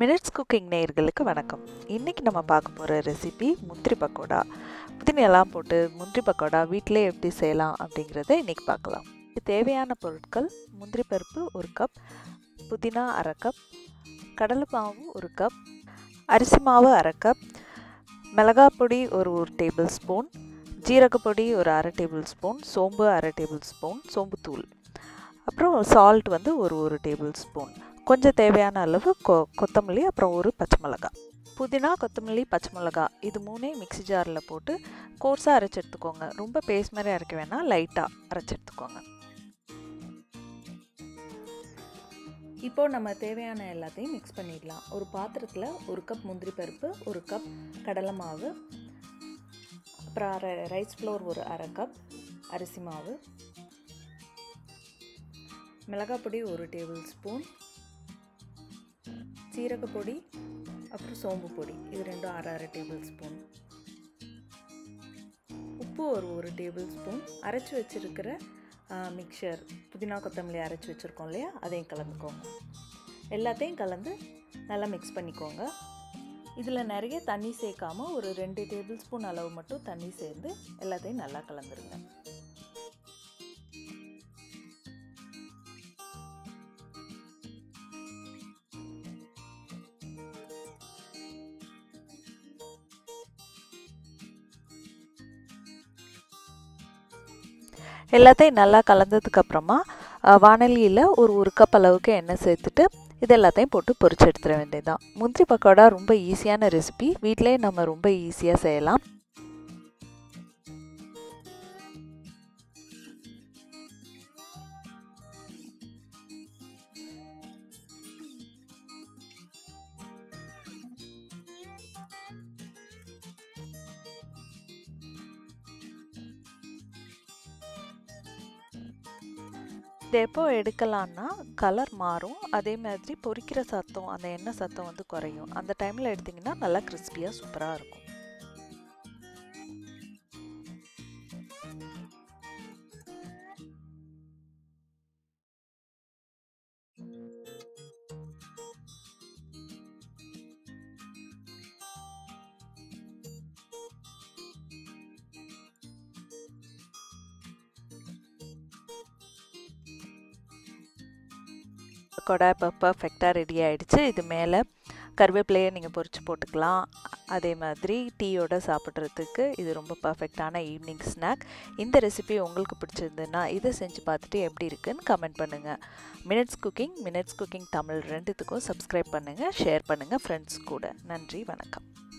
minutes cooking நேயர்களுக்கு வணக்கம் இன்றைக்கி நம்ம பார்க்க போகிற ரெசிபி முந்திரி பக்கோடா புதினெல்லாம் போட்டு முந்திரி பக்கோடா வீட்டிலே எப்படி செய்யலாம் அப்படிங்கிறத இன்றைக்கி பார்க்கலாம் இதுக்கு தேவையான பொருட்கள் முந்திரி பருப்பு ஒரு கப் புதினா அரை கப் கடலை மாவு ஒரு கப் அரிசி மாவு அரை கப் மிளகாய் பொடி ஒரு ஒரு டேபிள் ஸ்பூன் ஜீரகப்பொடி ஒரு அரை டேபிள் ஸ்பூன் சோம்பு அரை டேபிள் ஸ்பூன் சோம்புத்தூள் அப்புறம் சால்ட் வந்து ஒரு ஒரு டேபிள் ஸ்பூன் கொஞ்சம் தேவையான அளவு கொ கொத்தமல்லி அப்புறம் ஒரு பச்சை மிளகாய் புதினா கொத்தமல்லி பச்சை மிளகா இது மூணே மிக்ஸி ஜாரில் போட்டு கோர்ஸாக அரைச்சி எடுத்துக்கோங்க ரொம்ப பேஸ்ட் மாதிரி அரைக்க வேணாம் லைட்டாக அரைச்சி எடுத்துக்கோங்க இப்போ நம்ம தேவையான எல்லாத்தையும் மிக்ஸ் பண்ணிடலாம் ஒரு பாத்திரத்தில் ஒரு கப் முந்திரி பருப்பு ஒரு கப் கடலை மாவு அப்புறம் அரை ரைஸ் ஃப்ளோர் ஒரு அரை கப் அரிசி மாவு மிளகாய் பொடி ஒரு டேபிள் ஸ்பூன் சீரகப்பொடி அப்புறம் சோம்பு பொடி இது ரெண்டும் அரை அரை டேபிள் ஸ்பூன் உப்பு ஒரு ஒரு டேபிள் ஸ்பூன் அரைச்சி வச்சுருக்கிற மிக்சர் புதினா கொத்தமல்லி அரைச்சி வச்சுருக்கோம் இல்லையா அதையும் கலந்துக்கோங்க எல்லாத்தையும் கலந்து நல்லா மிக்ஸ் பண்ணிக்கோங்க இதில் நிறைய தண்ணி சேர்க்காம ஒரு ரெண்டு டேபிள் ஸ்பூன் அளவு மட்டும் தண்ணி சேர்ந்து எல்லாத்தையும் நல்லா கலந்துருங்க எல்லாத்தையும் நல்லா கலந்ததுக்கப்புறமா வானலியில் ஒரு ஒரு கப் அளவுக்கு எண்ணெய் சேர்த்துட்டு இது எல்லாத்தையும் போட்டு பொரிச்சு எடுத்துட வேண்டியதுதான் முந்திரி பக்கோடா ரொம்ப ஈஸியான ரெசிபி வீட்டிலே நம்ம ரொம்ப ஈஸியாக செய்யலாம் இது எப்போ எடுக்கலான்னா கலர் மாறும் அதே மாதிரி பொரிக்கிற சத்தம் அந்த எண்ணெய் சத்தம் வந்து குறையும் அந்த டைமில் எடுத்திங்கன்னா நல்லா கிறிஸ்பியாக சூப்பராக இருக்கும் கொடை இப்போ பர்ஃபெக்டாக ரெடி ஆகிடுச்சு இது மேலே கருவேப்பிலையை நீங்கள் பொரித்து போட்டுக்கலாம் அதே மாதிரி டீயோட சாப்பிட்றதுக்கு இது ரொம்ப பர்ஃபெக்டான ஈவினிங் ஸ்நாக் இந்த ரெசிபி உங்களுக்கு பிடிச்சிருந்துன்னா இதை செஞ்சு பார்த்துட்டு எப்படி இருக்குன்னு கமெண்ட் பண்ணுங்கள் minutes cooking minutes cooking Tamil ரெண்டுத்துக்கும் சப்ஸ்கிரைப் பண்ணுங்கள் ஷேர் பண்ணுங்கள் ஃப்ரெண்ட்ஸ் கூட நன்றி வணக்கம்